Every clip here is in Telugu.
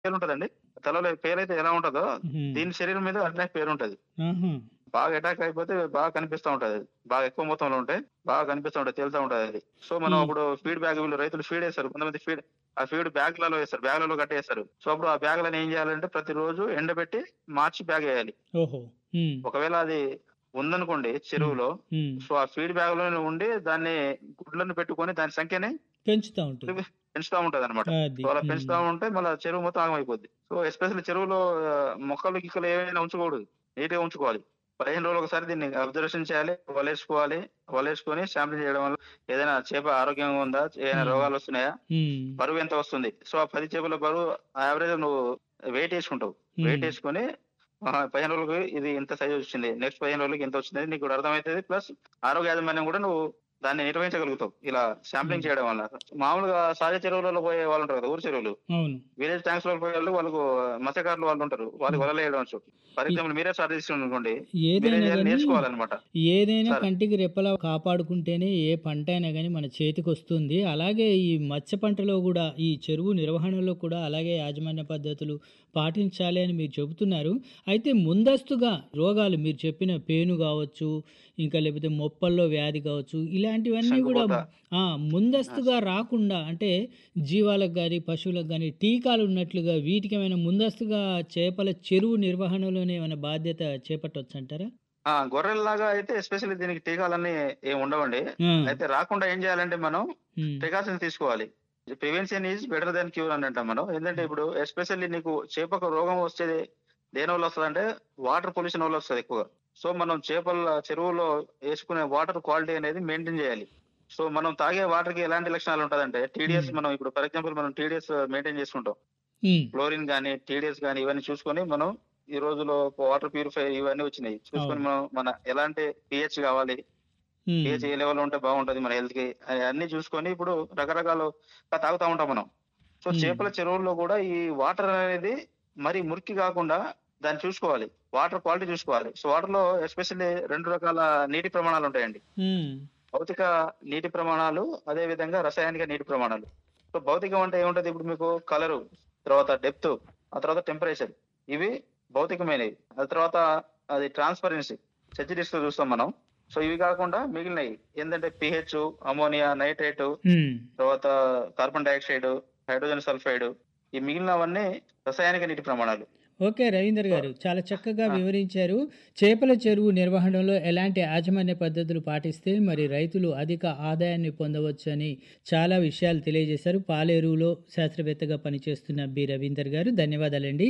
పేరు ఉంటదండి తలలో పేరు అయితే ఎలా ఉంటుందో ఉహు. దీని శరీరం మీద అట్లనే పేరు ఉంటది ఆహా. బాగా అటాక్ అయిపోతే బాగా కనిపిస్తూ ఉంటది అది. బాగా ఎక్కువ మొత్తంలో ఉంటే బాగా కనిపిస్తూ ఉంటది తేలుతూ ఉంటది అది సో మనం Hmm. అప్పుడు ఫీడ్ బ్యాగ్ వీళ్ళు రైతులు ఫీడ్ వేస్తారు కొంతమంది ఫీడ్ ఆ ఫీడ్ బ్యాగ్లలో వేస్తారు బ్యాగ్లలో కట్టేస్తారు సో అప్పుడు ఆ బ్యాగ్లను ఏం చేయాలంటే ప్రతిరోజు ఎండబెట్టి మార్చి బ్యాగ్ వేయాలి ఓహో ఉమ్. ఒకవేళ అది ఉందనుకోండి చెరువులో ఉమ్. సో ఆ ఫీడ్ బ్యాగ్ లోనే ఉండి దాన్ని గుడ్లను పెట్టుకొని దాని సంఖ్యని పెంచుతా ఉంటుంది పెంచుతా ఉంటది అనమాట అది సో అలా ఉమ్. పెంచుతా ఉంటే మళ్ళీ చెరువు మొత్తం ఆగమైపోద్ది సో ఎస్పెషల్లీ చెరువులో ఆ, మొక్కలు గిక్కలు ఏమైనా ఉంచకూడదు నీట్ గా ఉంచుకోవాలి పదిహేను రోజులు ఒకసారి దీన్ని అబ్జర్వేషన్ చేయాలి వలేసుకోవాలి వలేసుకొని శాంపిల్ చేయడం వల్ల ఏదైనా చేప ఆరోగ్యంగా ఉందా ఏదైనా Hmm. రోగాలు వస్తున్నాయా ఉమ్. బరువు ఎంత వస్తుంది సో ఆ పది చేపల బరువు యావరేజ్ నువ్వు వెయిట్ వేసుకుంటావు ఉమ్. వెయిట్ వేసుకొని ఆ, పదిహేను రోజులకి ఇది ఇంత సైజ్ వచ్చింది నెక్స్ట్ పదిహేను రోజులకి ఇంత వచ్చింది నీకు కూడా అర్థమవుతుంది ప్లస్ ఆరోగ్య యాజమాన్యం కూడా నువ్వు దాన్ని నిర్వహించగలుగుతావు ఇలా శాంప్లింగ్ Hmm. చేయడం వల్ల మామూలుగా సహజ చెరువులలో పోయే వాళ్ళు ఉంటారు కదా ఊరు చెరువులు అవును విలేజ్ ట్యాంక్స్ లో పోయే వాళ్ళు వాళ్ళకు మత్స్యకారులు వాళ్ళు ఉంటారు వాళ్ళకి వలలు వేయడం వచ్చు ఫర్ ఎగ్జాంపుల్ మీరే స్టార్ట్ చేస్తున్నారు అనుకోండి మీరే ఏదైనా చేయాలి, కానీ నేర్చుకోవాలన్నమాట ఏదైనా సరే. కంటికి రెప్పలా కాపాడుకుంటేనే ఏ పంట అయినా కానీ మన చేతికి వస్తుంది అలాగే ఈ మత్స్య పంటలో కూడా ఈ చెరువు నిర్వహణలో కూడా అలాగే యాజమాన్య పద్ధతులు పాటించాలి అని మీరు చెబుతున్నారు అయితే ముందస్తుగా రోగాలు మీరు చెప్పిన పేను కావచ్చు ఇంకా లేకపోతే మొప్పల్లో వ్యాధి కావచ్చు ఇలాంటివన్నీ కూడా శంకుపోత. ఆ, ముందస్తుగా రాకుండా అంటే జీవాలకు కానీ పశువులకు కానీ టీకాలు ఉన్నట్లుగా వీటికి ఏమైనా ముందస్తుగా చేపల చెరువు నిర్వహణలోనే ఏమైనా బాధ్యత చేపట్టవచ్చు అంటారా ఆ గొర్రెల్లాగా అయితే ఎస్పెషల్లీ దీనికి టీకాలన్నీ ఏమి ఉండవండి ఆ, అయితే రాకుండా ఏం చేయాలంటే మనం ఉమ్, ప్రికాషన్స్ తీసుకోవాలి prevention is better than cure అని అంటాం మనం ఏంటంటే ఇప్పుడు ఎస్పెషల్లీ నీకు చేపకు రోగం వచ్చేది దేని వల్ల వస్తుంది అంటే వాటర్ పొల్యూషన్ వల్ల వస్తుంది ఎక్కువగా సో మనం చేపల చెరువులో వేసుకునే వాటర్ క్వాలిటీ అనేది మెయింటైన్ చేయాలి సో మనం తాగే వాటర్ కి ఎలాంటి లక్షణాలు ఉంటుందంటే టీడీఎస్ Hmm. మనం ఇప్పుడు ఫర్ ఎగ్జాంపుల్ మనం టీడీఎస్ మెయింటైన్ చేసుకుంటాం ఉమ్, క్లోరిన్ కానీ టీడీఎస్ కానీ ఇవన్నీ చూసుకొని మనం ఈ రోజులో వాటర్ ప్యూరిఫై ఇవన్నీ వచ్చినాయి చూసుకొని అవును. మనం మన ఎలాంటి పిహెచ్ కావాలి ఉమ్, పిహెచ్ ఏ లెవెల్ ఉంటే బాగుంటది మన హెల్త్ కి అన్ని చూసుకొని ఇప్పుడు రకరకాలు తాగుతా ఉంటాం మనం సో Hmm. చేపల చెరువుల్లో కూడా ఈ వాటర్ అనేది మరి మురికి కాకుండా దాన్ని చూసుకోవాలి వాటర్ క్వాలిటీ చూసుకోవాలి సో వాటర్ లో ఎస్పెషల్లీ రెండు రకాల నీటి ప్రమాణాలు ఉంటాయండి ఉమ్, భౌతిక నీటి ప్రమాణాలు అదే విధంగా రసాయనిక నీటి ప్రమాణాలు సో భౌతికం అంటే ఏముంటది ఇప్పుడు మీకు కలరు తర్వాత డెప్త్ ఆ తర్వాత టెంపరేచర్ ఇవి భౌతికమైనవి ఆ తర్వాత అది ట్రాన్స్పరెన్సీ సెచిడిస్ లో చూస్తాం మనం సో ఇవి కాకుండా మిగిలినవి ఏంటంటే పిహెచ్ అమోనియా నైట్రేట్ ఉమ్. తర్వాత కార్బన్ డైఆక్సైడ్ హైడ్రోజన్ సల్ఫైడ్ ఈ మిగిలినవన్నీ రసాయనిక నీటి ప్రమాణాలు ఓకే రవీందర్ గారు చాలా చక్కగా ఆ. వివరించారు చేపల చెరువు నిర్వహణలో ఎలాంటి యాజమాన్య పద్ధతులు పాటిస్తే మరి రైతులు అధిక ఆదాయాన్ని పొందవచ్చు అని చాలా విషయాలు తెలియజేశారు పాలేరులో శాస్త్రవేత్తగా పనిచేస్తున్న బి రవీందర్ గారు ధన్యవాదాలండి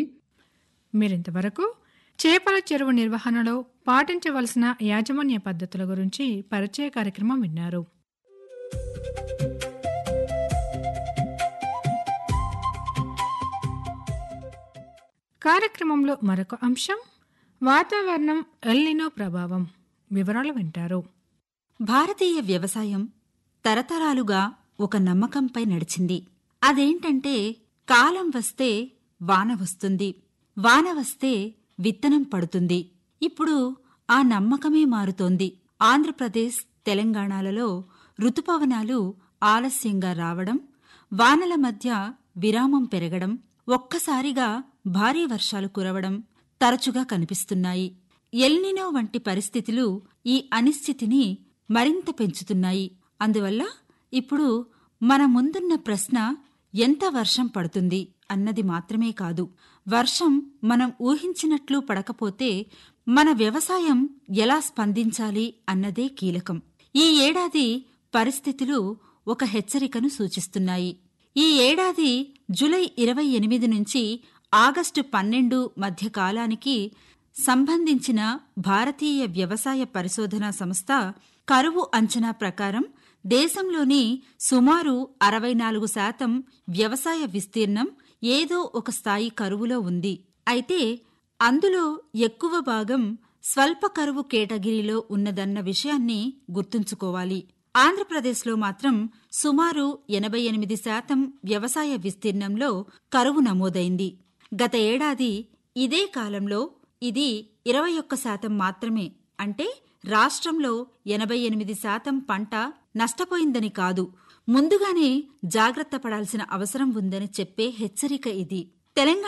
మీరింతవరకు చేపల చెరువు నిర్వహణలో పాటించవలసిన యాజమాన్య పద్ధతుల గురించి పరిచయ కార్యక్రమం విన్నారు కార్యక్రమంలో మరొక అంశం వాతావరణం ఎల్నినో ప్రభావం వివరాలు వింటారు భారతీయ వ్యవసాయం తరతరాలుగా ఒక నమ్మకంపై నడిచింది అదేంటంటే కాలం వస్తే వాన వస్తుంది వాన వస్తే విత్తనం పడుతుంది ఇప్పుడు ఆ నమ్మకమే మారుతోంది ఆంధ్రప్రదేశ్ తెలంగాణలలో ఋతుపవనాలు ఆలస్యంగా రావడం వానల మధ్య విరామం పెరగడం ఒక్కసారిగా భారీ వర్షాలు కురవడం తరచుగా కనిపిస్తున్నాయి ఎల్నినో వంటి పరిస్థితులు ఈ అనిశ్చితిని మరింత పెంచుతున్నాయి అందువల్ల ఇప్పుడు మన ముందున్న ప్రశ్న ఎంత వర్షం పడుతుంది అన్నది మాత్రమే కాదు వర్షం మనం ఊహించినట్లు పడకపోతే మన వ్యవసాయం ఎలా స్పందించాలి అన్నదే కీలకం ఈ ఏడాది పరిస్థితులు ఒక హెచ్చరికను సూచిస్తున్నాయి ఈ ఏడాది జులై ఇరవై ఎనిమిది నుంచి ఆగస్టు పన్నెండు మధ్య కాలానికి సంబంధించిన భారతీయ వ్యవసాయ పరిశోధనా సంస్థ కరువు అంచనా ప్రకారం దేశంలోని సుమారు అరవై నాలుగు శాతం వ్యవసాయ విస్తీర్ణం ఏదో ఒక స్థాయి కరువులో ఉంది అయితే అందులో ఎక్కువ భాగం స్వల్ప కరువు కేటగిరీలో ఉన్నదన్న విషయాన్ని గుర్తుంచుకోవాలి ఆంధ్రప్రదేశ్లో మాత్రం సుమారు ఎనభై ఎనిమిది శాతం వ్యవసాయ విస్తీర్ణంలో కరువు నమోదైంది గత ఏడాది ఇదే కాలంలో ఇది ఇరవై ఒక్క శాతం మాత్రమే అంటే రాష్ట్రంలో ఎనభై ఎనిమిది శాతం పంట నష్టపోయిందని కాదు ముందుగానే జాగ్రత్త పడాల్సిన అవసరం ఉందని చెప్పే హెచ్చరిక ఇది తెలంగాణ